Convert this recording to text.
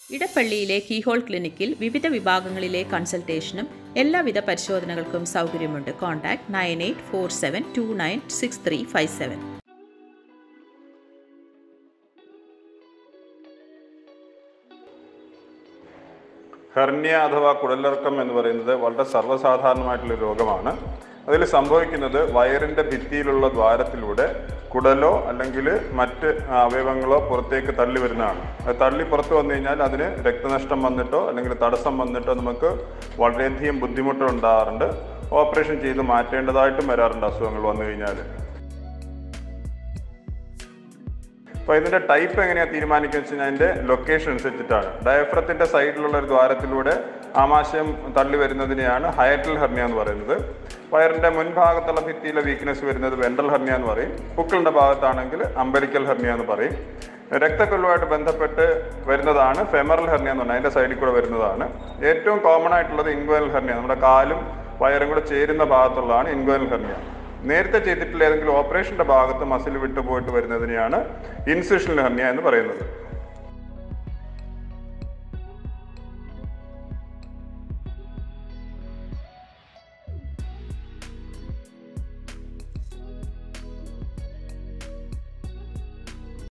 ഇടപ്പള്ളിയിലെ keyhole ക്ലിനിക്കിൽ വിവിധ വിഭാഗങ്ങളിലെ കൺസൾട്ടേഷനും എല്ലാവിധ പരിശോധനകൾക്കും സൗകര്യമുണ്ട് contact nine eight four seven two nine six three five seven hernia അഥവാ കുടലിറക്കം എന്ന് പറയുന്നത് വളരെ സർവ്വസാധാരണമായിട്ടുള്ള രോഗമാണ് അതിൽ സംഭവിക്കുന്നത് വയറിൻ്റെ ഭിത്തിയിലുള്ള ദ്വാരത്തിലൂടെ കുടലോ അല്ലെങ്കിൽ മറ്റ് അവയവങ്ങളോ പുറത്തേക്ക് തള്ളി വരുന്നതാണ് അത് തള്ളി പുറത്ത് വന്നു കഴിഞ്ഞാൽ അതിന് രക്തനഷ്ടം വന്നിട്ടോ അല്ലെങ്കിൽ തടസ്സം വന്നിട്ടോ നമുക്ക് വളരെയധികം ബുദ്ധിമുട്ട് ഉണ്ടാകാറുണ്ട് ഓപ്പറേഷൻ ചെയ്ത് മാറ്റേണ്ടതായിട്ടും വരാറുണ്ട് അസുഖങ്ങൾ വന്നു കഴിഞ്ഞാൽ അപ്പോൾ ഇതിന്റെ ടൈപ്പ് എങ്ങനെയാണ് തീരുമാനിക്കുക വെച്ച് കഴിഞ്ഞാൽ അതിന്റെ ലൊക്കേഷൻ അനുസരിച്ചിട്ടാണ് ഡയഫ്രത്തിന്റെ സൈഡിലുള്ള ഒരു ദ്വാരത്തിലൂടെ ആമാശയം തള്ളി വരുന്നതിനെയാണ് ഹയറ്റൽ ഹെർണിയ എന്ന് പറയുന്നത് വയറിന്റെ മുൻഭാഗത്തുള്ള ഭിത്തിയിലെ വീക്ക്നെസ് വരുന്നത് വെൻട്രൽ ഹെർണിയ എന്ന് പറയും പുക്കളിന്റെ ഭാഗത്താണെങ്കിൽ അമ്പരിക്കൽ ഹെർണിയ എന്ന് പറയും രക്തക്കൊള്ളുമായിട്ട് ബന്ധപ്പെട്ട് വരുന്നതാണ് ഫെമറൽ ഹെർണിയ എന്ന് പറഞ്ഞാൽ അതിന്റെ സൈഡിൽ കൂടെ വരുന്നതാണ് ഏറ്റവും കോമൺ ആയിട്ടുള്ളത് ഇൻഗ്വൽ ഹെർണിയ നമ്മുടെ കാലും വയറും കൂടെ ചേരുന്ന ഭാഗത്തുള്ളതാണ് ഇൻഗ്വൽ ഹെർണിയ നേരത്തെ ചെയ്തിട്ടുള്ള ഏതെങ്കിലും ഓപ്പറേഷന്റെ ഭാഗത്ത് മസിൽ വിട്ടുപോയിട്ട് വരുന്നതിനെയാണ് ഇൻസിഷണൽ ഹെർണിയ എന്ന് പറയുന്നത്